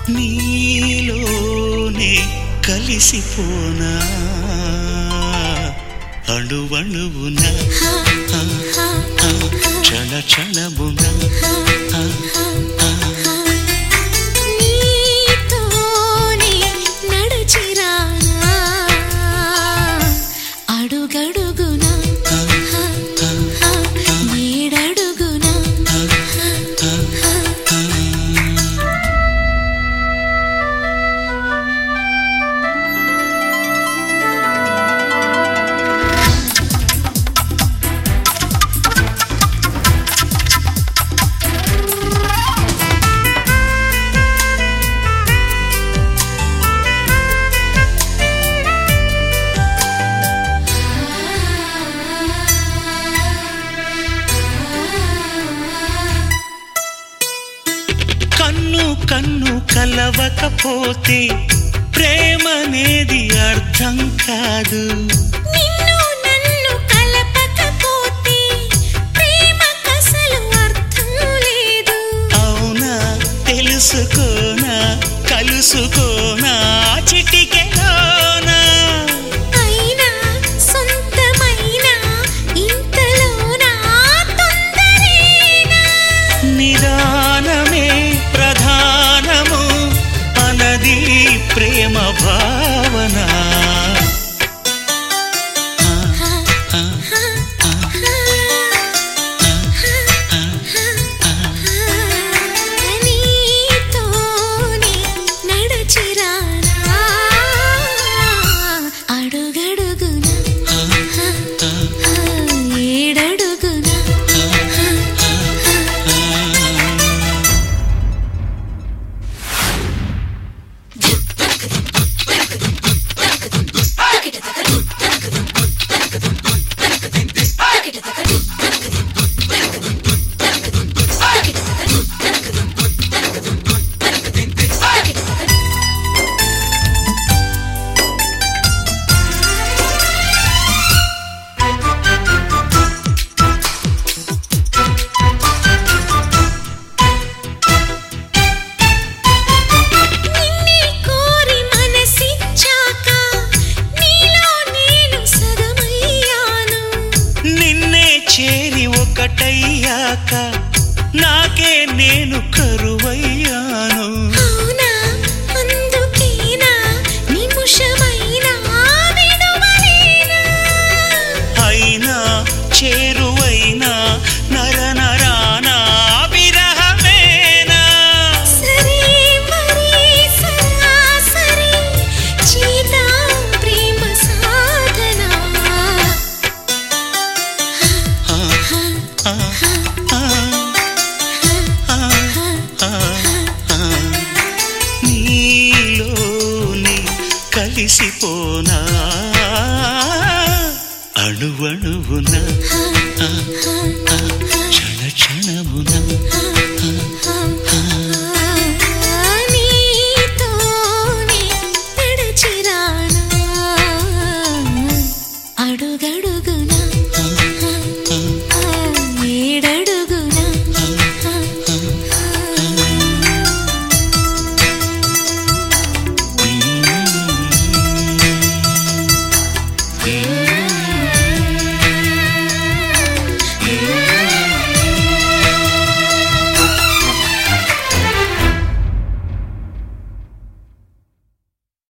నీలోనే కలిసిపోనా అణువణువున ఆ, ఆ, క్షణ క్షణమున ఆ, ఆ, నీతోనే నడచిరానా అడుగడుగునా ఆ, ఆ, ఏడడుగునా ఆ, ఆ. కన్ను కన్ను కలవకపోతే ప్రేమనేది అర్థం కాదు నిన్ను నన్ను కలపకపోతే ప్రేమ కసలు అర్థం లేదు అవునా తెలుసుకోనా కలుసుకోనా చిటికెలోనా అయినా సొంతమైనా ఇంతలోనా తొందరేనా నిదానమే ప్రధానము అనది ప్రేమ భావన ఆ, ఆ, ఆ, నీతోనే నడచిరానా అడుగడుగునా ఆ, ఏడడుగునా నిన్నే కోరి మనసిచ్చాక నీలో నేను సగమయ్యాను నిన్నే చేరి ఒకటయ్యాక నాకే నేను కరువయ్యాను అవునా అందుకేనా నిమిషమైనా విడువలేనా అయినా చేరువైనా నర నరానా విరహమేనా సరే మరి సరాసరి చేద్దాం ప్రేమ సాధన ఆ, ఆ, ఆ, ఆ, ఆ, ఆ. నీలోని కలిసిపోనా